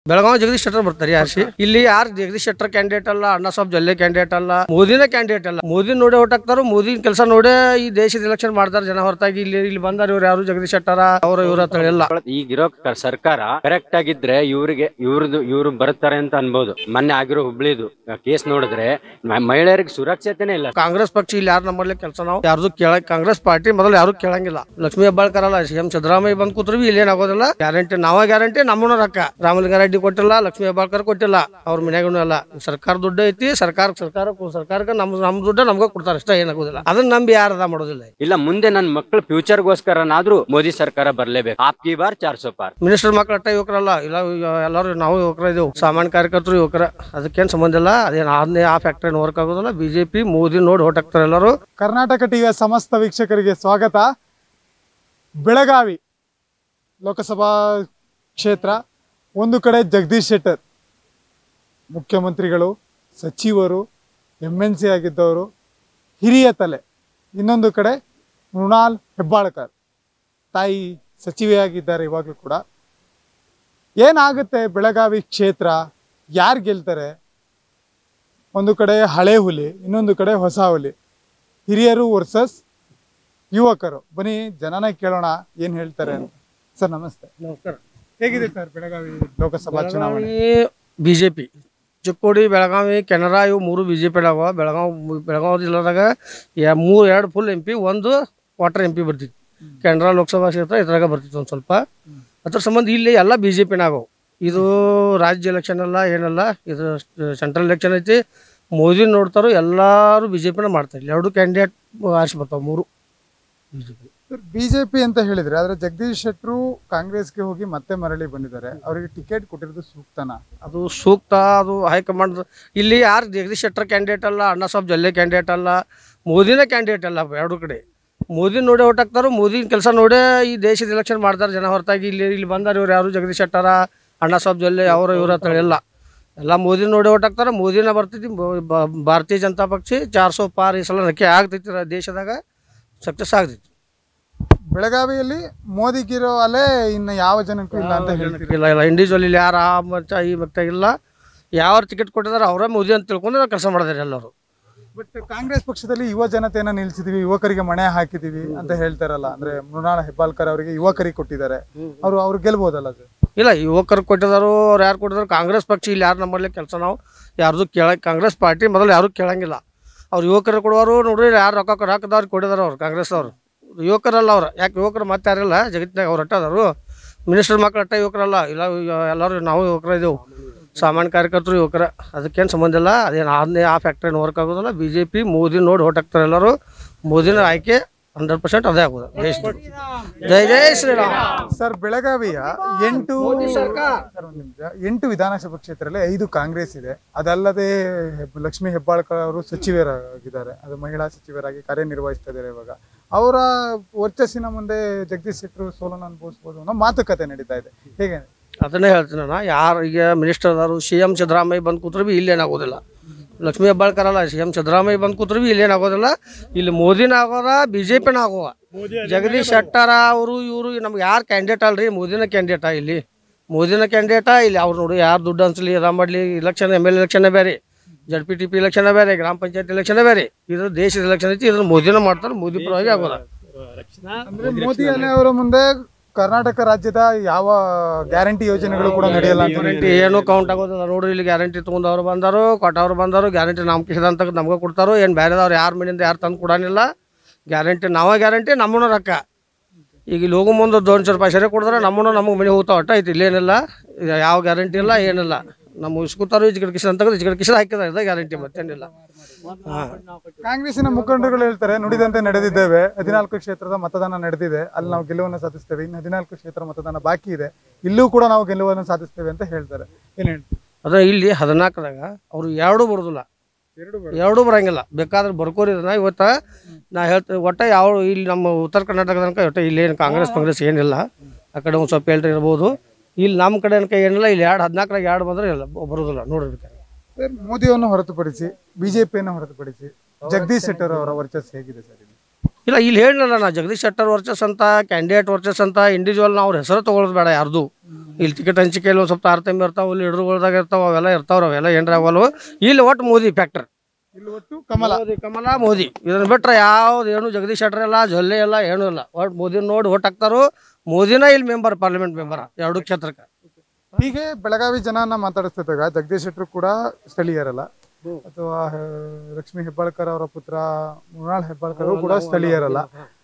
ಬೆಳಗಾವಿ ಜಗದೀಶ್ ಶೆಟ್ಟರ್ ಬರ್ತಾರೆ ಆರ್ಸಿ ಇಲ್ಲಿ ಯಾರು ಜಗದೀಶ್ ಶೆಟ್ಟರ್ ಕ್ಯಾಂಡಿಡೇಟ್ ಅಲ್ಲ ಅಣ್ಣ ಸಾಬ್ ಜಲ್ಲೆ ಕ್ಯಾಂಡಿಡೇಟ್ ಅಲ್ಲ ಮೋದಿನ ಕ್ಯಾಂಡಿಡೇಟ್ ಅಲ್ಲ ಮೋದಿ ನೋಡಿ ಓಟ್ ಹಾಕ್ತಾರೋ ಮೋದಿನ ಕೆಲಸ ನೋಡೇ ಈ ದೇಶದ ಎಲೆಕ್ಷನ್ ಮಾಡ್ತಾರೆ ಜನ ಹೊರತಾಗಿ ಇಲ್ಲಿ ಇಲ್ಲಿ ಬಂದಾರ ಇವ್ರು ಯಾರು ಜಗದೀಶ್ ಶೆಟ್ಟರ ಅವ್ರ ಇವ್ರ ಅಂತ ಎಲ್ಲ ಈಗಿರೋ ಕ- ಸರ್ಕಾರ ಕರೆಕ್ಟ್ ಆಗಿದ್ರೆ ಇವ್ರಿಗೆ ಇವ್ರದ್ದು ಇವ್ರು ಬರ್ತಾರೆ ಅಂತ ಅನ್ಬೋದು ಮೊನ್ನೆ ಆಗಿರೋ ಹುಬ್ಳಿದು ಕೇಸ್ ನೋಡಿದ್ರೆ ಮ- ಮಹಿಳೆಯರಿಗೆ ಸುರಕ್ಷತೆನೇ ಇಲ್ಲ ಕಾಂಗ್ರೆಸ್ ಪಕ್ಷ ಇಲ್ಲಿ ಯಾರು ನಮ್ಮಲ್ಲಿ ಕೆಲಸ ನಾವು ಯಾರ್ದು ಕೇಳ ಕಾಂಗ್ರೆಸ್ ಪಾರ್ಟಿ ಮೊದಲು ಯಾರು ಕೇಳಂಗಿಲ್ಲ ಲಕ್ಷ್ಮೀ ಹೆಬ್ಬಾಳ್ಕರ್ ಅಲ್ಲ ಸಿ ಎಂ ಸಿದ್ದರಾಮಯ್ಯ ಬಂದ್ ಕೂತ್ರು ಇಲ್ಲಿ ಏನಾಗೋದಿಲ್ಲ ಗ್ಯಾರಂಟಿ ನಾವ ಗ್ಯಾರಂಟಿ ನಮ್ಮನ್ನ ರೊಕ್ಕ ರಾಮಲಿಂಗ ರೆಡ್ಡಿ ಕೊಟ್ಟಿಲ್ಲ ಲಕ್ಷ್ಮೀ ಹೆಬ್ಬಾಳ್ಕರ್ ಕೊಟ್ಟಿಲ್ಲ ಅವ್ರ ಮನ್ಯಾಗೂ ಅಲ್ಲ ಸರ್ಕಾರ ದುಡ್ಡು ಐತಿ ಸರ್ಕಾರ ಸರ್ಕಾರ ಸರ್ಕಾರಕ್ಕೆ ನಮ್ ನಮ್ ದುಡ್ಡು ನಮ್ಗೆ ಕೊಡ್ತಾರೆ ಅಷ್ಟೇ ಏನಾಗೋದಿಲ್ಲ ಅದನ್ನ ನಂಬಿ ಯಾರು ಅದ ಮಾಡೋದಿಲ್ಲ ಇಲ್ಲ ಮುಂದೆ ನನ್ನ ಮಕ್ಕಳ ಫ್ಯೂಚರ್ಗೋಸ್ಕರನಾದ್ರೂ ಮೋದಿ ಸರ್ಕಾರ ಬರ್ಲೇಬೇಕು ಆಪ್ಕಿ ಬಾರ್ ಚಾರ್ ಸೋ ಪಾರ್ ಮಿನಿಸ್ಟರ್ ಮಕ್ಳು ಅಟ್ಟ ಯುವಕರಲ್ಲ ಇಲ್ಲ ಈಗ ಎಲ್ಲರೂ ನಾವು ಯುವಕರ ಇದೇವು ಸಾಮಾನ್ಯ ಕಾರ್ಯಕರ್ತರು ಯುವಕರ ಅದಕ್ಕೇನು ಸಂಬಂಧ ಇಲ್ಲ ಅದೇನು ಆದ್ನೇ ಆ ಫ್ಯಾಕ್ಟ್ರಿ ವರ್ಕ್ ಆಗೋದಿಲ್ಲ ಬಿಜೆಪಿ ಮೋದಿ ನೋಡಿ ಓಟ್ ಹಾಕ್ತಾರೆ ಎಲ್ಲರೂ ಕರ್ನಾಟಕ ಟಿವಿಯ ಸಮಸ್ತ ವೀಕ್ಷಕರಿಗೆ ಸ್ವಾಗತ ಬೆಳಗಾವಿ ಲೋಕಸಭಾ ಕ್ಷೇತ್ರ ಒಂದು ಕಡೆ ಜಗದೀಶ್ ಶೆಟ್ಟರ್ ಮುಖ್ಯಮಂತ್ರಿಗಳು ಸಚಿವರು ಎಮ್ ಎನ್ ಸಿ ಆಗಿದ್ದವರು ಹಿರಿಯ ತಲೆ ಇನ್ನೊಂದು ಕಡೆ ಮೃಣಾಲ್ ಹೆಬ್ಬಾಳ್ಕರ್ ತಾಯಿ ಸಚಿವೆಯಾಗಿದ್ದಾರೆ ಇವಾಗಲೂ ಕೂಡ ಏನಾಗುತ್ತೆ ಬೆಳಗಾವಿ ಕ್ಷೇತ್ರ ಯಾರು ಗೆಲ್ತಾರೆ ಒಂದು ಕಡೆ ಹಳೆ ಹುಲಿ ಇನ್ನೊಂದು ಕಡೆ ಹೊಸ ಹುಲಿ ಹಿರಿಯರು ವರ್ಸಸ್ ಯುವಕರು ಬನ್ನಿ ಜನನ ಕೇಳೋಣ ಏನ್ ಹೇಳ್ತಾರೆ ಅಂತ ಸರ್ ನಮಸ್ತೆ ನಮಸ್ಕಾರ ಹೇಗಿದೆ ಸರ್ ಬೆಳಗಾವಿ ಲೋಕಸಭಾ ಚುನಾವಣೆ ಬಿಜೆಪಿ ಚಿಕ್ಕೋಡಿ ಬೆಳಗಾವಿ ಕೆನರಾ ಇವು ಮೂರು ಬಿಜೆಪಿ ಅದಾವ ಬೆಳಗಾವಿ ಬೆಳಗಾವಿ ಜಿಲ್ಲಾದಾಗ ಯಾ- ಮೂರು ಎರಡು ಫುಲ್ ಎಂ ಪಿ ಒಂದು ಕ್ವಾರ್ಟರ್ ಎಂ ಪಿ ಬರ್ತಿತ್ತು ಕೆನರಾ ಲೋಕಸಭಾ ಕ್ಷೇತ್ರ ಇದ್ರಾಗ ಬರ್ತಿತ್ತು ಒಂದು ಸ್ವಲ್ಪ ಅದ್ರ ಸಂಬಂಧ ಇಲ್ಲಿ ಎಲ್ಲ ಬಿ ಜೆ ಪಿನಾಗವು ಇದು ರಾಜ್ಯ ಎಲೆಕ್ಷನ್ ಅಲ್ಲ ಏನಲ್ಲ ಇದು ಸೆಂಟ್ರಲ್ ಎಲೆಕ್ಷನ್ ಐತಿ ಮೋದಿ ನೋಡ್ತಾರೋ ಎಲ್ಲರೂ ಬಿ ಜೆ ಪಿನ ಮಾಡ್ತಾರೆ ಇಲ್ಲಿ ಎರಡು ಕ್ಯಾಂಡಿಡೇಟ್ ಆರಿಸಿ ಬರ್ತಾವೆ ಮೂರು ಬಿ ಜೆ ಪಿ ಬಿಜೆಪಿ ಅಂತ ಹೇಳಿದ್ರೆ ಆದ್ರೆ ಜಗದೀಶ್ ಶೆಟ್ರು ಕಾಂಗ್ರೆಸ್ಗೆ ಹೋಗಿ ಮತ್ತೆ ಮರಳಿ ಬಂದಿದ್ದಾರೆ ಅವರಿಗೆ ಟಿಕೆಟ್ ಕೊಟ್ಟಿರೋದು ಸೂಕ್ತನಾ ಅದು ಸೂಕ್ತ ಅದು ಹೈಕಮಾಂಡ್ ಇಲ್ಲಿ ಯಾರು ಜಗದೀಶ್ ಶೆಟ್ಟರ್ ಕ್ಯಾಂಡಿಡೇಟ್ ಅಲ್ಲ ಅಣ್ಣ ಸಾಬ್ ಜಲ್ಲೆ ಕ್ಯಾಂಡಿಡೇಟ್ ಅಲ್ಲ ಮೋದಿನ ಕ್ಯಾಂಡಿಡೇಟ್ ಅಲ್ಲ ಎರಡು ಕಡೆ ಮೋದಿ ನೋಡಿ ಓಟ್ ಹಾಕ್ತಾರೋ ಮೋದಿನ ಕೆಲಸ ನೋಡೇ ಈ ದೇಶದ ಎಲೆಕ್ಷನ್ ಮಾಡ್ತಾರೆ ಜನ ಹೊರತಾಗಿ ಇಲ್ಲಿ ಇಲ್ಲಿ ಬಂದಾರ ಇವ್ರು ಯಾರು ಜಗದೀಶ್ ಶೆಟ್ಟರ ಅಣ್ಣ ಸಾಬ್ ಜಲ್ಲೆ ಅವ್ರ ಇವ್ರ ಅಂತ ಎಲ್ಲ ಎಲ್ಲ ಮೋದಿ ನೋಡಿ ಓಟ್ ಹಾಕ್ತಾರೆ ಮೋದಿನ ಬರ್ತೈತಿ ಬ- ಬ- ಭಾರತೀಯ ಜನತಾ ಪಕ್ಷ ಚಾರ್ ಸौ ಪಾರ್ ಈ ಸಲ ನಕ್ಕೆ ಆಗ್ತೈತಿ ರ- ದೇಶದಾಗ ಸಕ್ಸಸ್ ಆಗ್ತೈತಿ ಬೆಳಗಾವಿಯಲ್ಲಿ ಮೋದಿಗಿರೋ ಅಲೆ ಇನ್ನು ಯಾವ ಜನಕ್ಕೂ ಇಲ್ಲ ಅಂತ ಹೇಳ್ತೀರಿ ಇಲ್ಲ ಇಲ್ಲ ಇಂಡಿವಿಜುವಲ್ ಇಲ್ಲಿ ಯಾರು ಆ ಮಚ್ಚ ಈ ಮತ್ತೆ ಇಲ್ಲ ಯಾವ ಟಿಕೆಟ್ ಕೊಟ್ಟಿದಾರೆ ಅವರೇ ಮೋದಿ ಅಂತ ತಿಳ್ಕೊಂಡು ಕೆಲಸ ಮಾಡಿದಾರೆ ಎಲ್ಲರೂ ಬಟ್ ಕಾಂಗ್ರೆಸ್ ಪಕ್ಷದಲ್ಲಿ ಯುವ ಜನತೆಯನ್ನ ನಿಲ್ಸಿದೀವಿ ಯುವಕರಿಗೆ ಮಣೆ ಹಾಕಿದೀವಿ ಅಂತ ಹೇಳ್ತಾರಲ್ಲ ಅಂದ್ರೆ ಮೃಣಾಲ್ ಹೆಬ್ಬಾಳ್ಕರ್ ಅವರಿಗೆ ಯುವಕರಿಗೆ ಕೊಟ್ಟಿದ್ದಾರೆ ಅವರು ಅವ್ರು ಗೆಲ್ಬೋದಲ್ಲ ಸರ್ ಇಲ್ಲ ಯುವಕರು ಕೊಟ್ಟಿದಾರು ಅವ್ರು ಯಾರು ಕೊಟ್ಟಿದಾರು ಕಾಂಗ್ರೆಸ್ ಪಕ್ಷ ಇಲ್ಲಿ ಯಾರು ನಮ್ಮಲ್ಲಿ ಕೆಲಸ ನಾವು ಯಾರ್ದು ಕೇಳ ಕಾಂಗ್ರೆಸ್ ಪಾರ್ಟಿ ಮೊದಲು ಯಾರು ಕೇಳಂಗಿಲ್ಲ ಅವ್ರು ಯುವಕರು ಕೊಡುವರು ನೋಡ್ರಿ ಯಾರು ರೊಕ್ಕ ರೊಕ್ಕದವ್ರು ಕೊಟ್ಟಿದಾರೆ ಅವ್ರು ಕಾಂಗ್ರೆಸ್ ಅವರು ಯುವಕರಲ್ಲ ಅವ್ರು ಯಾಕೆ ಯುವಕರು ಮತ್ತೆ ಯಾರಿಲ್ಲ ಜಗತ್ತಿನಾಗ ಅವ್ರು ಅಟ್ಟದಾರು ಮಿನಿಸ್ಟರ್ ಮಕ್ಳು ಅಟ್ಟ ಯುವಕರಲ್ಲ ಇಲ್ಲ ಈಗ ಎಲ್ಲರೂ ನಾವು ಯುವಕರ ಇದ್ದೇವೆ ಸಾಮಾನ್ಯ ಕಾರ್ಯಕರ್ತರು ಯುವಕರ ಅದಕ್ಕೇನು ಸಂಬಂಧ ಇಲ್ಲ ಅದೇನು ಆದ್ನೇ ಆ ಫ್ಯಾಕ್ಟ್ರಿ ವರ್ಕ್ ಆಗೋದಿಲ್ಲ ಬಿ ಜೆ ಪಿ ಮೋದಿ ನೋಡಿ ಓಟ್ ಹಾಕ್ತಾರೆ ಎಲ್ಲರೂ ಮೋದಿನ ಆಯ್ಕೆ ಹಂಡ್ರೆಡ್ ಪರ್ಸೆಂಟ್ ಅದೇ ಆಗೋದು ದೇಶದ ಜೈ ಜೈ ಶ್ರೀರಾಮ್ ಸರ್ ಬೆಳಗಾವಿಯ ಎಂಟು ಸರ್, ಒಂದ್ ನಿಮಿಷ. ಎಂಟು ವಿಧಾನಸಭಾ ಕ್ಷೇತ್ರದಲ್ಲಿ ಐದು ಕಾಂಗ್ರೆಸ್ ಇದೆ ಅದಲ್ಲದೆ ಹೆಬ್- ಲಕ್ಷ್ಮೀ ಹೆಬ್ಬಾಳ್ಕರ್ ಅವರು ಸಚಿವರಾಗಿದ್ದಾರೆ ಅದು ಮಹಿಳಾ ಸಚಿವರಾಗಿ ಕಾರ್ಯನಿರ್ವಹಿಸ್ತಾ ಇದ್ದಾರೆ ಇವಾಗ ಅವರ ವರ್ಚಸ್ಸಿನ ಮುಂದೆ ಜಗದೀಶ್ ಶೆಟ್ಟರು ಸೋಲನ್ನು ಅನುಭವಿಸ್ಬೋದು ಅನ್ನೋ ಮಾತುಕತೆ ನಡೀತಾ ಇದೆ ಹೇಗೆ ಅದನ್ನೇ ಹೇಳ್ತೀನಿ ನಾನು ಯಾರು ಈಗ ಮಿನಿಸ್ಟರ್ ಅದಾರು ಸಿ ಎಂ ಸಿದ್ದರಾಮಯ್ಯ ಬಂದು ಕೂತ್ರು ಬಿ ಇಲ್ಲೇನಾಗೋದಿಲ್ಲ ಲಕ್ಷ್ಮೀ ಹೆಬ್ಬಾಳ್ಕರ್ ಅಲ್ಲ ಸಿ ಎಂ ಸಿದ್ದರಾಮಯ್ಯ ಬಂದು ಕೂತ್ರು ಬಿ ಇಲ್ಲೇನಾಗೋದಿಲ್ಲ ಇಲ್ಲಿ ಮೋದಿನ ಆಗೋದ ಬಿ ಜೆ ಪಿನ ಆಗುವ ಜಗದೀಶ್ ಶೆಟ್ಟರ ಅವರು ಇವರು ನಮ್ಗೆ ಯಾರು ಕ್ಯಾಂಡಿಡೇಟ್ ಅಲ್ರಿ ಮೋದಿನ ಕ್ಯಾಂಡಿಡೇಟಾ ಇಲ್ಲಿ ಮೋದಿನ ಕ್ಯಾಂಡಿಡೇಟಾ ಇಲ್ಲಿ ಅವ್ರು ನೋಡಿ ಯಾರು ದುಡ್ಡು ಅನ್ಸಲಿ ಅದ ಮಾಡಲಿ ಇಲೆಕ್ಷನ್ ಎಮ್ ಎಲ್ ಎಲೆಕ್ಷನ್ ಬೇರೆ Z P T P election ಬೇರೆ ಗ್ರಾಮ ಪಂಚಾಯತ್ ಎಲೆಕ್ಷನ್ ಬೇರೆ ಇದು ದೇಶದ ಎಲೆಕ್ಷನ್ ಐತಿ ಇದನ್ನ ಮೋದಿನ ಮಾಡ್ತಾರೆ ಮೋದಿ ಪರವಾಗಿ ಆಗೋದ ಅಂದ್ರೆ ಮೋದಿ ಅಲೆ ಅವರ ಮುಂದೆ ಕರ್ನಾಟಕ ರಾಜ್ಯದ ಯಾವ ಗ್ಯಾರಂಟಿ ಯೋಜನೆಗಳು ಕೂಡ ನಡೆಯಲ್ಲ ಅಂತ ಗ್ಯಾರಂಟಿ ಏನು ಕೌಂಟ್ ಆಗೋದಿಲ್ಲ ನೋಡ್ರಿ ಇಲ್ಲಿ ಗ್ಯಾರಂಟಿ ತೊಗೊಂಡವ್ರು ಬಂದಾರು ಕೊಟ್ಟವ್ರು ಬಂದಾರು ಗ್ಯಾರಂಟಿ ನಮ್ಮ ಕಿಸದಂತ ನಮ್ಗೆ ಕೊಡ್ತಾರೋ ಏನು ಬೇರೆದವ್ರು ಯಾರ ಮನೆಯಿಂದ ಯಾರು ತಂದು ಕೊಡಾನಿಲ್ಲ ಗ್ಯಾರಂಟಿ ನಾವೇ ಗ್ಯಾರಂಟಿ ನಮ್ಮನ್ನ ರೊಕ್ಕ ಈಗ ಇಲ್ಲಿ ಹೋಗೋ ಮುಂದೆ ದೋನ್ಸೆ ರೂಪಾಯಿ ಸರಿ ಕೊಡಿದ್ರೆ ನಮ್ಮನ್ನು ನಮಗೆ ಮನೆ ಹೋಗ್ತಾವ ಒಟ್ಟ ಐತಿ ಇಲ್ಲೇನಿಲ್ಲ ಇದು ಯಾವ ಗ್ಯಾರಂಟಿ ಇಲ್ಲ ಏನಿಲ್ಲ ನಮ್ಮ ಇಸ್ಕೊತಾರೋ ಈಚೆ ಕಡೆ ಕಿಸದ ಅಂತ ಈಚೆ ಕಡೆ ಕಿಸದ ಹಾಕಿದ್ರೆ ಇದೇ ಗ್ಯಾರಂಟಿ ಮತ್ತೇನಿಲ್ಲ ಹಾಂ ಕಾಂಗ್ರೆಸ್ಸಿನ ಮುಖಂಡರುಗಳು ಹೇಳ್ತಾರೆ ನುಡಿದಂತೆ ನಡೆದಿದ್ದೇವೆ ಹದಿನಾಲ್ಕು ಕ್ಷೇತ್ರದ ಮತದಾನ ನಡೆದಿದೆ ಅಲ್ಲಿ ನಾವು ಗೆಲುವನ್ನು ಸಾಧಿಸ್ತೇವೆ ಇನ್ನು ಹದಿನಾಲ್ಕು ಕ್ಷೇತ್ರ ಮತದಾನ ಬಾಕಿ ಇದೆ ಇಲ್ಲೂ ಕೂಡ ನಾವು ಗೆಲುವನ್ನು ಸಾಧಿಸ್ತೇವೆ ಅಂತ ಹೇಳ್ತಾರೆ ಏನ್ ಹೇಳ್ತೀವಿ ಅದೇ ಇಲ್ಲಿ ಹದಿನಾಲ್ಕರಾಗ ಅವರು ಎರಡೂ ಬರೋದಿಲ್ಲ ಎರಡು ಎರಡೂ ಬರಂಗಿಲ್ಲ ಬೇಕಾದ್ರೆ ಬರ್ಕೋರಿ ಇದನ್ನ ಇವತ್ತ ನಾ ಹೇಳ್ತೀನಿ ಒಟ್ಟ ಯಾವ ಇಲ್ಲಿ ನಮ್ಮ ಉತ್ತರ ಕರ್ನಾಟಕ ತನಕ ಒಟ್ಟ ಇಲ್ಲಿ ಏನು ಕಾಂಗ್ರೆಸ್ ಕಾಂಗ್ರೆಸ್ ಏನಿಲ್ಲ ಆ ಕಡೆ ಒಂದು ಸ್ವಲ್ಪ ಹೇಳ್ರಿ ಇರ್ಬೋದು ಇಲ್ಲಿ ನಮ್ಮ ಕಡೆ ತನಕ ಏನಿಲ್ಲ ಇಲ್ಲಿ ಎರಡು ಹದಿನಾಲ್ಕರಾಗ ಎರಡು ಬಂದ್ರೆ ಇಲ್ಲ ಬ- ಬರೋದಿಲ್ಲ ನೋಡ್ರಿ ಬೇಕಾದ್ರೆ. ಸರ್ ಮೋದಿಯನ್ನು ಹೊರತುಪಡಿಸಿ ಬಿಜೆಪಿಯನ್ನು ಹೊರತುಪಡಿಸಿ ಜಗದೀಶ್ ಶೆಟ್ಟರ್ ಅವರ ವರ್ಚಸ್ಸು ಹೇಗಿದೆ ಸರ್ ಇಲ್ಲಿ? ಇಲ್ಲ ಇಲ್ಲಿ ಹೇಳಿನಲ್ಲ ನಾ ಜಗದೀಶ್ ಶೆಟ್ಟರ್ ವರ್ಚಸ್ ಅಂತ ಕ್ಯಾಂಡಿಡೇಟ್ ವರ್ಚಸ್ ಅಂತ ಇಂಡಿವಿಜುವಲ್ ನಾವು ಅವ್ರ ಹೆಸರು ತೊಗೊಳೋದು ಬೇಡ ಯಾರ್ದು ಇಲ್ಲಿ ಟಿಕೆಟ್ ಹಂಚಿಕೆಯಲ್ಲಿ ಒಂದು ಸ್ವಲ್ಪ ತಾರತಮ್ಯ ಇರ್ತಾವೆ ಇಲ್ಲಿ ಹಿಡಿದುಗಳ್ದಾಗ ಇರ್ತಾವೆ ಅವೆಲ್ಲ ಇರ್ತಾವ್ರ ಅವೆಲ್ಲ ಏನ್ರ ಆಗಲ್ವು ಇಲ್ಲಿ ಒಟ್ಟು ಮೋದಿ ಫ್ಯಾಕ್ಟರ್ ಇಲ್ಲಿ ಒಟ್ಟು ಕಮಲ ಮೋದಿ ಕಮಲ ಮೋದಿ ಇದನ್ನ ಬಿಟ್ರೆ ಯಾವ್ದು ಏನು ಜಗದೀಶ್ ಶೆಟ್ಟರ್ ಇಲ್ಲ ಜೊಲ್ಲೆ ಇಲ್ಲ ಏನೂ ಇಲ್ಲ ಒಟ್ಟು ಮೋದಿ ನೋಡಿ ಓಟ್ ಹಾಕ್ತಾರೋ ಮೋದಿನ ಇಲ್ಲಿ ಮೆಂಬರ್ ಪಾರ್ಲಿಮೆಂಟ್ ಮೆಂಬರ್ ಎರಡು ಕ್ಷೇತ್ರಕ್ಕೆ ಹೀಗೆ ಬೆಳಗಾವಿ ಜನನ ಮಾತಾಡಿಸ್ತಿದ್ದಾಗ ಜಗದೀಶ್ ಶೆಟ್ಟರು ಕೂಡ ಸ್ಥಳೀಯರಲ್ಲ ಅಥವಾ ಆ, ಲಕ್ಷ್ಮೀ ಹೆಬ್ಬಾಳ್ಕರ್ ಅವರ ಪುತ್ರ ಮೃಣಾಲ್ ಹೆಬ್ಬಾಳ್ಕರ್ ಅವರು ಕೂಡ ಸ್ಥಳೀಯರಲ್ಲ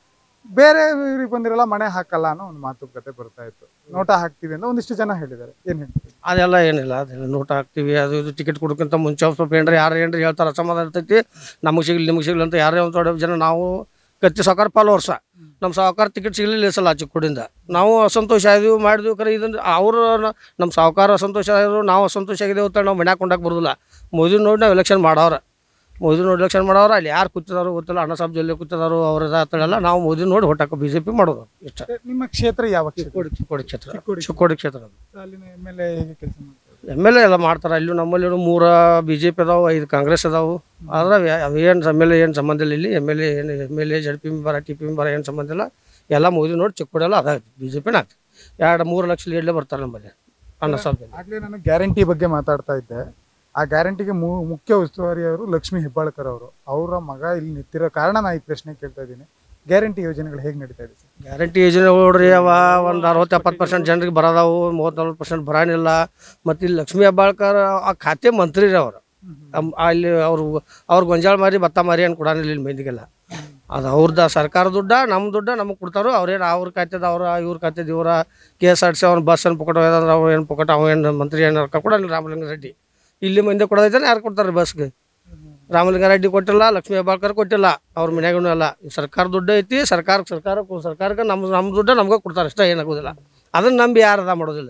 ಬೇರೆ ಊರಿಗೆ ಬಂದಿರಲ್ಲ ಮನೆ ಹಾಕಲ್ಲ ಅನ್ನೋ ಒಂದು ಮಾತುಕತೆ ಬರ್ತಾ ಇತ್ತು ನೋಟ ಹಾಕ್ತೀವಿ ಅಂತ ಒಂದಿಷ್ಟು ಜನ ಹೇಳಿದ್ದಾರೆ ಏನ್ ಹೇಳ್ತೀವಿ ಅದೆಲ್ಲ ಏನಿಲ್ಲ ಅದೆಲ್ಲ ನೋಟ್ ಹಾಕ್ತೀವಿ ಅದು ಇದು ಟಿಕೆಟ್ ಕೊಡೋಕ್ಕಿಂತ ಮುಂಚೆ ಒಂದ್ ಸ್ವಲ್ಪ ಏನ್ರಿ ಯಾರು ಏನ್ರಿ ಹೇಳ್ತಾರೆ ಅಸಮಾಧಾನ ಇರ್ತೈತಿ ನಮಗೆ ಸಿಗ್ಲಿ ನಿಮಗೆ ಸಿಗ್ಲಿ ಅಂತ ಯಾರೇ ಒಂದು ದೊಡ್ಡ ಜನ ನಾವು ಕತ್ತಿ ಸಾವುಕಾರ ಪಾಲು ವರ್ಷ ನಮ್ಮ ಸಾವುಕಾರ ಟಿಕೆಟ್ ಸಿಗ್ಲಿಲ್ಲ ಈ ಸಲ ಚಿಕ್ಕೋಡಿಂದ ನಾವು ಅಸಂತೋಷ ಆದ್ವಿ ಮಾಡಿದ್ವಿ ಖರೆ ಇದನ್ನ ಅವರು ನಮ್ಮ ಸಾವುಕಾರ ಅಸಂತೋಷ ಆಗಿದ್ರು ನಾವು ಅಸಂತೋಷ ಆಗಿದ್ದೇವೆ ಅಂತ ನಾವು ಮನ್ಯಾಗ ಕೊಂಡಾಕ್ ಬರೋದಿಲ್ಲ ಮೋದಿ ನೋಡಿ ನಾವು ಎಲೆಕ್ಷನ್ ಮಾಡವ್ರ ಮೋದಿ ನೋಡಿ ಎಲೆಕ್ಷನ್ ಮಾಡವ್ರ ಅಲ್ಲಿ ಯಾರು ಕೂತಿದಾರೋ ಗೊತ್ತಿಲ್ಲ ಅಣ್ಣ ಸಾಬ್ ಜೊಲ್ಲೆ ಕೂತಿದಾರೋ ಅವ್ರ ಇದಾತಳೆಲ್ಲ ನಾವು ಮೋದಿ ನೋಡಿ ಹೊಟ್ಟಾಕ ಬಿ ಜೆ ಪಿ ಮಾಡೋದು ಇಷ್ಟ ನಿಮ್ಮ ಕ್ಷೇತ್ರ ಯಾವ ಕ್ಷೇತ್ರ ಚಿಕ್ಕೋಡಿ ಚಿಕ್ಕೋಡಿ ಕ್ಷೇತ್ರ ಚಿಕ್ಕೋಡಿ. ಚಿಕ್ಕೋಡಿ ಕ್ಷೇತ್ರ ಅದು ಅಲ್ಲಿನ ಎಮ್ ಎಲ್ ಎ ಹೇಗೆ ಕೆಲಸ ಮಾಡ್ತಾರೆ ಎಮ್ ಎಲ್ ಎ ಎಲ್ಲ ಮಾಡ್ತಾರೆ ಅಲ್ಲಿ ನಮ್ಮಲ್ಲಿ ಮೂರ ಬಿ ಜೆ ಪಿ ಅದಾವು ಐದು ಕಾಂಗ್ರೆಸ್ ಅದಾವು ಆದ್ರೆ ಅವೇನು ಎಮ್ ಎಲ್ ಎ ಏನು ಸಂಬಂಧ ಇಲ್ಲ ಇಲ್ಲಿ ಎಮ್ ಎಲ್ ಎ ಏನು M L A Z P member T P member ಏನು ಸಂಬಂಧ ಇಲ್ಲ ಎಲ್ಲ ಮೋದಿ ನೋಡಿ ಚಿಕ್ಕೋಡೆಲ್ಲ ಅದಾಗುತ್ತೆ ಬಿ ಜೆ ಪಿನ ಆಗ್ತದೆ ಎರಡು ಮೂರು ಲಕ್ಷ ಲೀಡ್ಲೇ ಬರ್ತಾರೆ ನಮ್ಮಲ್ಲಿ ಅನ್ನ ಸಾಲ ಆಗ್ಲೇ ನಾನು ಗ್ಯಾರಂಟಿ ಬಗ್ಗೆ ಮಾತಾಡ್ತಾ ಇದ್ದೆ ಆ ಗ್ಯಾರಂಟಿಗೆ ಮುಖ್ಯ ಉಸ್ತುವಾರಿಯವರು ಲಕ್ಷ್ಮೀ ಹೆಬ್ಬಾಳ್ಕರ್ ಅವರು ಅವರ ಮಗ ಇಲ್ಲಿ ನಿಂತಿರೋ ಕಾರಣ ನಾ ಈ ಪ್ರಶ್ನೆ ಕೇಳ್ತಾ ಇದ್ದೀನಿ ಗ್ಯಾರಂಟಿ ಯೋಜನೆಗಳು ಹೇಗೆ ನಡೀತಾ ಇದೆ ಸರ್ ಗ್ಯಾರಂಟಿ ಯೋಜನೆ ನೋಡ್ರಿ ಅವ ಒಂದು ಅರವತ್ತು ಎಪ್ಪತ್ತು ಪರ್ಸೆಂಟ್ ಜನರಿಗೆ ಬರೋದಾವು ಮೂವತ್ತು ನಲ್ವತ್ತು ಪರ್ಸೆಂಟ್ ಬರಾನಿಲ್ಲ ಮತ್ತು ಇಲ್ಲಿ ಲಕ್ಷ್ಮೀ ಹೆಬ್ಬಾಳ್ಕರ್ ಆ ಖಾತೆ ಮಂತ್ರಿ ರೀ ಅವರು ಅಲ್ಲಿ ಅವ್ರು ಅವ್ರು ಗೊಂಜಾಳ ಮಾರಿ ಭತ್ತ ಮಾರಿ ಏನು ಕೊಡಾನಿಲ್ಲ ಇಲ್ಲಿ ಮಂದಿಗೆಲ್ಲ ಅದು ಅವ್ರದ್ದು ಸರ್ಕಾರ ದುಡ್ಡ ನಮ್ಮ ದುಡ್ಡ ನಮಗೆ ಕೊಡ್ತಾರೋ ಅವ್ರೇನು ಅವ್ರ ಖಾತೆದ ಅವ್ರ ಇವ್ರ ಖಾತೆದ ಇವರ ಕೆ ಎಸ್ ಆರ್ ಸಿ ಅವ್ನ ಬಸ್ ಏನು ಪೊಕಟ ಹೋಯ್ದಂದ್ರೆ ಅವ ಏನು ಪೊಕಟ ಅವ ಏನು ಮಂತ್ರಿ ಏನು ರೊಕ್ಕ ಕೊಡಲ್ಲ ರಾಮಲಿಂಗ ರೆಡ್ಡಿ ಇಲ್ಲಿ ಮಂದಿ ಕೊಡೋದೈತೆ ಯಾರು ಕೊಡ್ತಾರೆ ಬಸ್ಗೆ ರಾಮಲಿಂಗ ರೆಡ್ಡಿ ಕೊಟ್ಟಿಲ್ಲ ಲಕ್ಷ್ಮೀ ಹೆಬ್ಬಾಳ್ಕರ್ ಕೊಟ್ಟಿಲ್ಲ ಅವ್ರ ಮನ್ಯಾಗೂ ಎಲ್ಲ ಈ ಸರ್ಕಾರ ದುಡ್ಡು ಐತಿ ಸರ್ಕಾರ ಸರ್ಕಾರಕ್ಕೆ ಸರ್ಕಾರಕ್ಕೆ ನಮ್ಮ ನಮ್ಮ ದುಡ್ಡು ನಮ್ಗೆ ಕೊಡ್ತಾರೆ ಅಷ್ಟೇ ಏನಾಗೋದಿಲ್ಲ ಅದನ್ನ ನಂಬಿ ಯಾರು ಅದ ಮಾಡೋದಿಲ್ಲ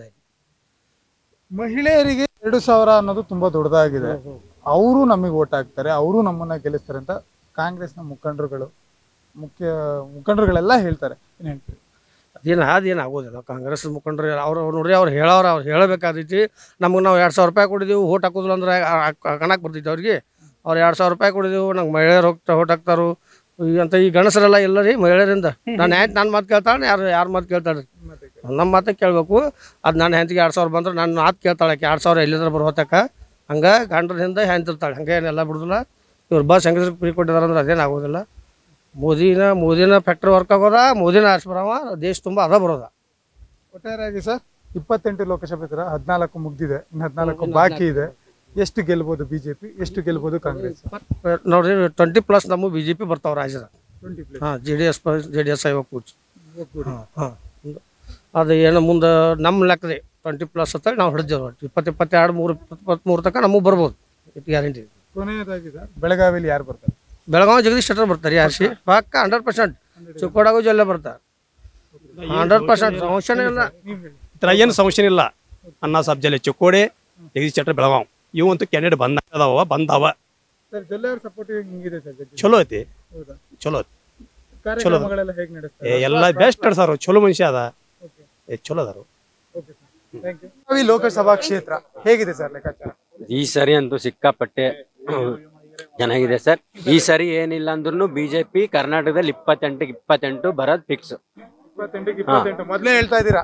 ಮಹಿಳೆಯರಿಗೆ ಎರಡು ಸಾವಿರ ಅನ್ನೋದು ತುಂಬಾ ದೊಡ್ಡದಾಗಿದೆ ಅವರು ನಮಗೆ ಓಟ್ ಹಾಕ್ತಾರೆ ಅವರು ನಮ್ಮನ್ನ ಗೆಲ್ಲಿಸ್ತಾರೆ ಅಂತ ಕಾಂಗ್ರೆಸ್ನ ಮುಖಂಡರುಗಳು ಮುಖ್ಯ ಮುಖಂಡರುಗಳೆಲ್ಲ ಹೇಳ್ತಾರೆ ಏನ್ ಹೇಳ್ತೀರಿ ಅದೇನು ಅದೇನು ಆಗೋದಿಲ್ಲ ಕಾಂಗ್ರೆಸ್ ಮುಖಂಡರು ಅವ್ರು ನೋಡ್ರಿ ಅವ್ರು ಹೇಳೋರು ಅವ್ರು ಹೇಳಬೇಕಾದೈತಿ ನಮಗೆ ನಾವು ಎರಡು ಸಾವಿರ ರೂಪಾಯಿ ಕೊಡಿದೀವಿ ಓಟ್ ಹಾಕೋದಿಲ್ಲ ಅಂದ್ರೆ ಕಣಕ್ಕೆ ಬರ್ತೈತಿ ಅವ್ರಿಗೆ ಅವ್ರು ಎರಡು ಸಾವಿರ ರೂಪಾಯಿ ಕೊಡಿದೀವಿ ನಂಗೆ ಮಹಿಳೆಯರು ಹೋಗ್ತಾ ಓಟ್ ಹಾಕ್ತಾರು ಈ ಅಂತ ಈ ಗಣಸರೆಲ್ಲ ಇಲ್ಲ ರೀ ಮಹಿಳೆಯರಿಂದ ನಾನು ಹೆಂಗೆ ನನ್ನ ಮಾತು ಕೇಳ್ತಾಳೆ ಯಾರು ಯಾರ ಮಾತು ಕೇಳ್ತಾಳೆ ನಮ್ಮ ಮಾತೇ ಕೇಳಬೇಕು ಅದು ನನ್ನ ಹೆಂತಿಗೆ ಎರಡು ಸಾವಿರ ಬಂದ್ರೆ ನನ್ನ ಮಾತು ಕೇಳ್ತಾಳೆ ಆಕೆ ಎರಡು ಸಾವಿರ ಎಲ್ಲಿದ್ರೆ ಬರೋತಕ್ಕ ಹಂಗೆ ಗಂಡ್ರದಿಂದ ಹೆಂತಿರ್ತಾಳೆ ಹಂಗೆ ಏನೆಲ್ಲ ಬಿಡೋದಿಲ್ಲ ಇವ್ರು ಬಸ್ ಹೆಂಗಸ್ರಿಗೆ ಫ್ರೀ ಕೊಟ್ಟಿದ್ದಾರೆ ಅಂದ್ರೆ ಅದೇನು ಆಗೋದಿಲ್ಲ ಮೋದಿನ ಮೋದಿನ ಫ್ಯಾಕ್ಟ್ರಿ ವರ್ಕ್ ಆಗೋದ ಮೋದಿನ ಆರಿಸಿ ಬರವ ದೇಶ ತುಂಬ ಅದ ಬರೋದ ಒಟ್ಟಾರೆಯಾಗಿ ಸರ್ ಇಪ್ಪತ್ತೆಂಟು ಲೋಕಸಭೆ ತರ ಹದಿನಾಲ್ಕು ಮುಗ್ದಿದೆ ಇನ್ನು ಹದಿನಾಲ್ಕು ಬಾಕಿ ಇದೆ ಎಷ್ಟು ಗೆಲ್ಬೋದು ಬಿಜೆಪಿ ಎಷ್ಟು ಗೆಲ್ಬೋದು ಕಾಂಗ್ರೆಸ್ ನೋಡ್ರಿ ಟ್ವೆಂಟಿ ಪ್ಲಸ್ ನಮ್ಮ ಬಿ ಜೆ ಪಿ ಬರ್ತಾವ ರಾಜ್ಯದ ಟ್ವೆಂಟಿ ಪ್ಲಸ್ ಹಾಂ J D S J D S ಐವ ಕೂಚ್ ಹಾಂ ಹಾಂ ಅದು ಏನು ಮುಂದೆ ನಮ್ಮ ಲೆಕ್ಕದೆ ಟ್ವೆಂಟಿ ಪ್ಲಸ್ ಅಂತ ನಾವು ಹಿಡಿದೇವೆ ಇಪ್ಪತ್ತು ಇಪ್ಪತ್ತೆರಡು ಮೂರು ಇಪ್ಪತ್ತ್ಮೂರು ತನಕ ನಮಗೆ ಬರ್ಬೋದು ಗ್ಯಾರಂಟಿ ಕೊನೆಯದಾಗಿ ಸರ್ ಬೆಳಗಾವಿಯಲ್ಲಿ ಯಾರು ಬರ್ತಾರೆ ಬೆಳಗಾವಿ ಜಗದೀಶ್ ಶೆಟ್ಟರ್ ಬರ್ತಾರೆ ಆರ್ಸಿ ಪಕ್ಕ ಹಂಡ್ರೆಡ್ ಪರ್ಸೆಂಟ್ ಚಿಕ್ಕೋಡಾಗೂ ಜೊಲ್ಲೆ ಬರ್ತಾರೆ ಹಂಡ್ರೆಡ್ ಪರ್ಸೆಂಟ್ ಸಮಸ್ಯೆನೇ ಇಲ್ಲ ಈ ಥರ ಏನು ಸಮಸ್ಯೆ ಇಲ್ಲ ಅನ್ನ ಸಬ್ಜಲ್ಲಿ ಚಿಕ್ಕೋಡಿ ಜಗದೀಶ್ ಶೆಟ್ಟರ್ ಬೆಳಗಾವ್ ಇವಂತೂ ಕ್ಯಾಂಡಿಡೇಟ್ ಬಂದ ಅದಾವ ಬಂದಾವ ಸರ್ ಜೊಲ್ಲೆ ಅವ್ರ ಸಪೋರ್ಟ್ ಹಿಂಗಿದೆ ಸರ್ ಜಗ್ಗಿ ಚಲೋ ಐತಿ ಹೌದಾ ಚಲೋ ಐತಿ ಕಾರ್ಯಕ್ರಮಗಳೆಲ್ಲ ಹೇಗೆ ಏ, ನಡೆಸ್ತಾರೆ ಎಲ್ಲ ಬೆಸ್ಟ್ ನಡ್ಸಾರ ಚಲೋ ಮನುಷ್ಯ ಅದ ಏ ಚಲೋ ಅದಾರು okay sir thank you Belagavi Lok Sabha ಕ್ಷೇತ್ರ ಹೇಗಿದೆ ಸರ್ ಲೆಕ್ಕಾಚಾರ ಈ ಸರಿ ಅಂತೂ ಸಿಕ್ಕಾಪಟ್ಟೆ ಚೆನ್ನಾಗಿದೆ ಸರ್ ಈ ಸರಿ ಏನಿಲ್ಲ ಅಂದ್ರೂ ಬಿಜೆಪಿ ಕರ್ನಾಟಕದಲ್ಲಿ ಇಪ್ಪತ್ತೆಂಟಿಗೆ ಇಪ್ಪತ್ತೆಂಟು ಬರೋದ್ ಫಿಕ್ಸ್ ಇಪ್ಪತ್ತೆಂಟಿಗೆ ಇಪ್ಪತ್ತೆಂಟು ಮೊದಲೇ ಹೇಳ್ತಾ ಇದ್ದೀರಾ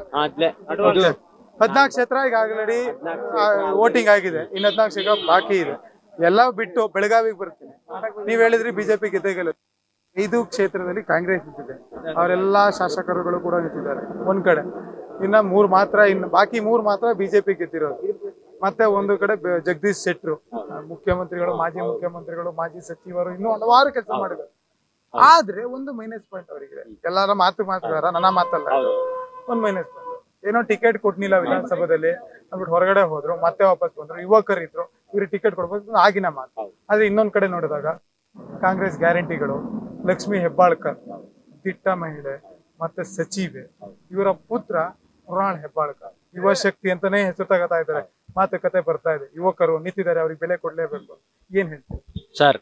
ಹದಿನಾಲ್ಕು ಕ್ಷೇತ್ರ ಈಗ ಆಲ್ರೆಡಿ ವೋಟಿಂಗ್ ಆಗಿದೆ ಇನ್ನು ಹದಿನಾಲ್ಕು ಕ್ಷೇತ್ರ ಬಾಕಿ ಇದೆ ಎಲ್ಲ ಬಿಟ್ಟು ಬೆಳಗಾವಿಗೆ ಬರ್ತೀನಿ ನೀವ್ ಹೇಳಿದ್ರಿ ಬಿಜೆಪಿ ಗೆದ್ದೇ ಗೆಲ್ಲುತ್ತೆ ಐದು ಕ್ಷೇತ್ರದಲ್ಲಿ ಕಾಂಗ್ರೆಸ್ ನಿಂತಿದೆ ಅವರೆಲ್ಲ ಶಾಸಕರುಗಳು ಕೂಡ ನಿಂತಿದ್ದಾರೆ ಒಂದ್ ಕಡೆ ಇನ್ನ ಮೂರ್ ಮಾತ್ರ ಇನ್ನು ಬಾಕಿ ಮೂರ್ ಮಾತ್ರ ಬಿಜೆಪಿ ಗೆದ್ದಿರೋದು ಮತ್ತೆ ಒಂದು ಕಡೆ ಬೆ- ಜಗದೀಶ್ ಶೆಟ್ರು ಮುಖ್ಯಮಂತ್ರಿಗಳು ಮಾಜಿ ಮುಖ್ಯಮಂತ್ರಿಗಳು ಮಾಜಿ ಸಚಿವರು ಇನ್ನೂ ಹಲವಾರು ಕೆಲಸ ಮಾಡಿದ್ದಾರೆ ಆದ್ರೆ ಒಂದು ಮೈನಸ್ ಪಾಯಿಂಟ್ ಅವರಿಗೆ ಎಲ್ಲರ ಮಾತು ಮಾತಾಡ ನನ್ನ ಮಾತಲ್ಲ ಇದು. ಒಂದ್ ಮೈನಸ್ ಪಾಯಿಂಟ್ ಏನೋ ಟಿಕೆಟ್ ಕೊಟ್ನಿಲ್ಲ ವಿಧಾನಸಭಾದಲ್ಲಿ ಅಂದ್ಬಿಟ್ಟು ಹೊರಗಡೆ ಹೋದ್ರು ಮತ್ತೆ ವಾಪಸ್ ಬಂದ್ರು ಯುವಕರು ಇದ್ರು ಇವ್ರಿಗೆ ಟಿಕೆಟ್ ಕೊಡ್ಬೇಕು ಆಗಿನ ಮಾತು ಆದ್ರೆ ಇನ್ನೊಂದ್ ಕಡೆ ನೋಡಿದಾಗ ಕಾಂಗ್ರೆಸ್ ಗ್ಯಾರಂಟಿಗಳು ಲಕ್ಷ್ಮಿ ಹೆಬ್ಬಾಳ್ಕರ್ ದಿಟ್ಟ ಮಹಿಳೆ ಮತ್ತೆ ಸಚಿವೆ ಇವರ ಪುತ್ರ ಮೃಣಾಲ್ ಹೆಬ್ಬಾಳ್ಕರ್ ಯುವ ಶಕ್ತಿ ಅಂತಾನೆ ಹೆಸರು ತಗೋತಾ ಇದ್ದಾರೆ ಮಾತುಕತೆ ಬರ್ತಾ ಇದೆ ಯುವಕರು ನಿಂತಿದ್ದಾರೆ ಅವ್ರಿಗೆ ಬೆಲೆ ಕೊಡ್ಲೇಬೇಕು ಏನ್ ಹೇಳ್ತೀವಿ ಸರ್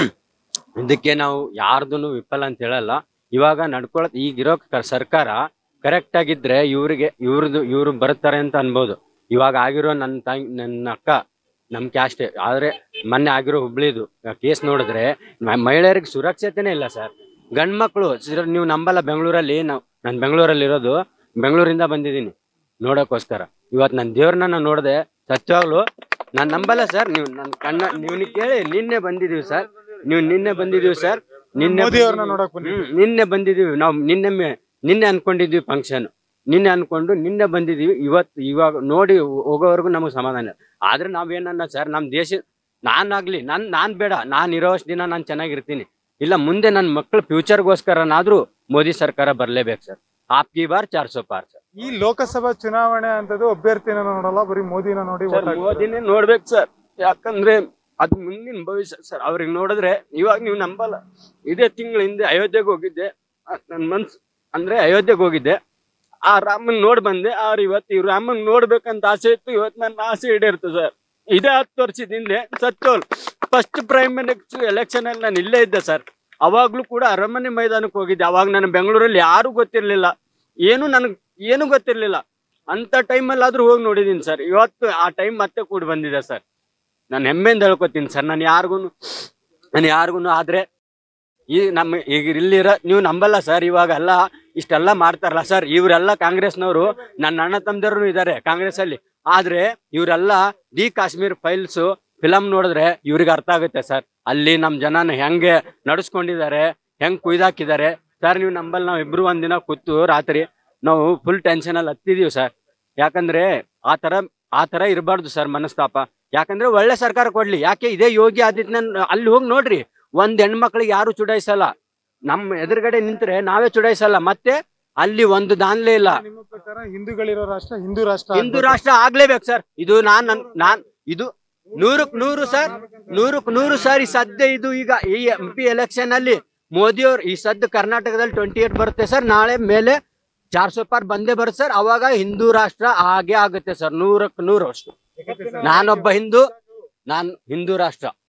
ಇದಕ್ಕೆ ನಾವು ಯಾರ್ದು ವಿಫಲ ಅಂತ ಹೇಳಲ್ಲ ಇವಾಗ ನಡ್ಕೊಳತ್ ಈಗಿರೋ ಕ- ಸರ್ಕಾರ ಕರೆಕ್ಟ್ ಆಗಿದ್ರೆ ಇವ್ರಿಗೆ ಇವ್ರದ್ದು ಇವ್ರು ಬರ್ತಾರೆ ಅಂತ ಅನ್ಬೋದು ಇವಾಗ ಆಗಿರೋ ನನ್ನ ತಂಗಿ ನನ್ನ ಅಕ್ಕ ನಮ್ ಕ್ಯಾಸ್ಟ್ ಆದ್ರೆ ಮೊನ್ನೆ ಆಗಿರೋ ಹುಬ್ಳಿದು ಕೇಸ್ ನೋಡಿದ್ರೆ ಮ- ಮಹಿಳೆಯರಿಗೆ ಸುರಕ್ಷತೆನೇ ಇಲ್ಲ ಸರ್ ಗಂಡ್ ಮಕ್ಳು ಸಿರ- ನೀವು ನಂಬಲ್ಲ ಬೆಂಗಳೂರಲ್ಲಿ ನಾವು ನಾನು ಬೆಂಗಳೂರಲ್ಲಿ ಇರೋದು ಬೆಂಗಳೂರಿಂದ ಬಂದಿದ್ದೀನಿ ನೋಡೋಕ್ಕೋಸ್ಕರ ಇವತ್ತು ನನ್ನ ದೇವ್ರನ್ನ ನಾನು ನೋಡಿದೆ ಸತ್ಯವಾಗ್ಲು ನಾನು ನಂಬಲ್ಲ ಸರ್ ನೀವು ನನ್ನ ಕಣ್ಣ ನೀವು ಕೇಳಿ ನಿನ್ನೆ ಬಂದಿದೀವಿ ಸರ್ ನೀವು ನಿನ್ನೆ ಬಂದಿದೀವಿ ಸರ್ ನಿನ್ನೆ ಮೋದಿ ಅವ್ರನ್ನ ಬಂದಿದೀವಿ. ನೋಡಕ್ ಬಂದಿದ್ದೀವಿ. ಹ್ಮ್, ನಿನ್ನೆ ಬಂದಿದೀವಿ ನಾವು ನಿನ್ನೆ ಮೆ- ನಿನ್ನೆ ಅನ್ಕೊಂಡಿದ್ವಿ ಫಂಕ್ಷನ್ ನಿನ್ನೆ ಅನ್ಕೊಂಡು ನಿನ್ನೆ ಬಂದಿದೀವಿ ಇವತ್ತು ಇವಾಗ ನೋಡಿ ಹೋಗೋವರೆಗೂ ನಮಗೆ ಸಮಾಧಾನ ಇಲ್ಲ ಆದ್ರೆ ನಾವೇನನ್ನ ಸರ್ ನಮ್ಮ ದೇಶ ನಾನಾಗ್ಲಿ ನನ್ ನಾನ್ ಬೇಡ ನಾನ್ ಇರೋವಷ್ಟು ದಿನ ನಾನು ಚೆನ್ನಾಗಿರ್ತೀನಿ ಇಲ್ಲ ಮುಂದೆ ನನ್ನ ಮಕ್ಕಳ ಫ್ಯೂಚರ್ಗೋಸ್ಕರನಾದ್ರೂ ಮೋದಿ ಸರ್ಕಾರ ಬರ್ಲೇಬೇಕು ಸರ್ ಆಪ್ಕಿ ಬಾರ್ ಚಾರ್ ಸೋ ಪಾರ್ ಸರ್ ಈ ಲೋಕಸಭಾ ಚುನಾವಣೆ ಅಂತದ್ದು ಅಭ್ಯರ್ಥಿನ ನೋಡಲ್ಲ ಬರೀ ಮೋದಿನ ನೋಡಿ ಸರ್ vote ಹಾಕ್ತಾರೆ. ಮೋದಿನೇ ನೋಡ್ಬೇಕು ಸರ್ ಯಾಕಂದ್ರೆ ಅದ್ ಮುಂದಿನ ಭವಿಷ್ಯ ಸರ್ ಅವ್ರಿಗೆ ನೋಡಿದ್ರೆ ಇವಾಗ ನೀವು ನಂಬಲ್ಲ ಇದೇ ತಿಂಗಳ ಹಿಂದೆ ಅಯೋಧ್ಯೆಗೆ ಹೋಗಿದ್ದೆ ಅದ್ ನನ್ ಮನ್ಸ್ ಅಂದ್ರೆ ಅಯೋಧ್ಯೆಗೆ ಹೋಗಿದ್ದೆ ಆ ರಾಮನ್ ನೋಡ್ ಬಂದೆ ಆರ್ ಇವತ್ತು ಈ ರಾಮನ್ ನೋಡ್ಬೇಕಂತ ಆಸೆ ಇತ್ತು ಇವತ್ತು ನನ್ನ ಆಸೆ ಈಡೇರ್ತು ಸರ್ ಇದೇ ಹತ್ತು ವರ್ಷದ ಹಿಂದೆ ಸತ್ತೋಲ್ ಫಸ್ಟ್ ಪ್ರೈಮ್ ಮಿನಿಸ್ಟರ್ ಎಲೆಕ್ಷನ್ ಅಲ್ಲಿ ನಾನು ಇಲ್ಲೇ ಇದ್ದೆ ಸರ್ ಅವಾಗ್ಲೂ ಕೂಡ ಅರಮನೆ ಮೈದಾನಕ್ಕೆ ಹೋಗಿದ್ದೆ ಅವಾಗ ನಾನು ಬೆಂಗಳೂರಲ್ಲಿ ಯಾರು ಗೊತ್ತಿರ್ಲಿಲ್ಲ ಏನು ನನಗೆ ಏನು ಗೊತ್ತಿರ್ಲಿಲ್ಲ ಅಂತ ಟೈಮಲ್ಲಿ ಆದ್ರೂ ಹೋಗಿ ನೋಡಿದೀನಿ ಸರ್ ಇವತ್ತು ಆ ಟೈಮ್ ಮತ್ತೆ ಕೂಡ ಬಂದಿದೆ ಸರ್ ನಾನು ಹೆಮ್ಮೆಯಿಂದ ಹೇಳ್ಕೊತೀನಿ ಸರ್ ನಾನು ಯಾರಿಗೂ ನಾನು ಯಾರಿಗೂ ಆದ್ರೆ ಈ ನಮ್ಮ ಈಗ ಇಲ್ಲಿರೋ ನೀವು ನಂಬಲ್ಲ ಸರ್ ಇವಾಗ ಎಲ್ಲ ಇಷ್ಟೆಲ್ಲ ಮಾಡ್ತಾರಲ್ಲ ಸರ್ ಇವರೆಲ್ಲ ಕಾಂಗ್ರೆಸ್ನವರು ನನ್ನ ಅಣ್ಣ ತಮ್ಮದವ್ರು ಇದ್ದಾರೆ ಕಾಂಗ್ರೆಸ್ ಅಲ್ಲಿ ಆದ್ರೆ ಇವರೆಲ್ಲ ಡಿ ಕಾಶ್ಮೀರ್ ಫೈಲ್ಸ್ ಫಿಲಮ್ ನೋಡಿದ್ರೆ ಇವ್ರಿಗೆ ಅರ್ಥ ಆಗುತ್ತೆ ಸರ್ ಅಲ್ಲಿ ನಮ್ಮ ಜನನ ಹೆಂಗೆ ನಡೆಸ್ಕೊಂಡಿದ್ದಾರೆ ಹೆಂಗ್ ಕುಯ್ದಾಕಿದ್ದಾರೆ ಸರ್ ನೀವು ನಂಬಲ್ಲಿ ನಾವು ಇಬ್ರು ಒಂದಿನ ಕೂತು ರಾತ್ರಿ ನಾವು ಫುಲ್ ಟೆನ್ಷನ್ ಅಲ್ಲಿ ಹತ್ತಿದೀವಿ ಸರ್ ಯಾಕಂದ್ರೆ ಆ ತರ ಆ ತರ ಇರಬಾರ್ದು ಸರ್ ಮನಸ್ತಾಪ ಯಾಕಂದ್ರೆ ಒಳ್ಳೆ ಸರ್ಕಾರ ಕೊಡ್ಲಿ ಯಾಕೆ ಇದೇ ಯೋಗಿ ಆದಿತ್ಯನಾಥ್ ಅಲ್ಲಿ ಹೋಗಿ ನೋಡ್ರಿ ಒಂದ್ ಹೆಣ್ಮಕ್ಳಿಗೆ ಯಾರು ಚುಡಾಯಿಸಲ್ಲ ನಮ್ಮ ಎದುರುಗಡೆ ನಿಂತ್ರೆ ನಾವೇ ಚುಡಾಯಿಸಲ್ಲ ಮತ್ತೆ ಅಲ್ಲಿ ಒಂದು ದಾನ್ಲೇ ಇಲ್ಲ ನಿಮ್ಮ ಪ್ರಕಾರ ಹಿಂದೂಗಳಿರೋ ರಾಷ್ಟ್ರ ಹಿಂದೂ ರಾಷ್ಟ್ರ ಹಿಂದೂ ಆಗ್ಬೇಕು. ರಾಷ್ಟ್ರ ಆಗ್ಲೇಬೇಕು ಸರ್ ಇದು ನಾನ್ ನನ್- ನಾನ್ ಇದು ನೂರಕ್ ನೂರು ಸರ್ ನೂರಕ್ ನೂರು ಸರ್ ಈ ಸದ್ಯ ಇದು ಈಗ ಈ ಎಂ ಪಿ ಎಲೆಕ್ಷನ್ ಅಲ್ಲಿ ಮೋದಿ ಅವ್ರು ಈ ಸದ್ಯ ಕರ್ನಾಟಕದಲ್ಲಿ ಟ್ವೆಂಟಿ ಏಟ್ ಬರುತ್ತೆ ಸರ್ ನಾಳೆ ಮೇಲೆ ಚಾರ್ ಸೋ ಪಾರ್ ಬಂದೇ ಬರುತ್ತೆ ಸರ್ ಅವಾಗ ಹಿಂದೂ ರಾಷ್ಟ್ರ ಹಾಗೆ ಆಗುತ್ತೆ ಸರ್ ನೂರಕ್ ನೂರು ಅಷ್ಟು ನಾನೊಬ್ಬ ಹಿಂದೂ ನಾನ್ ಹಿಂದೂ ರಾಷ್ಟ್ರ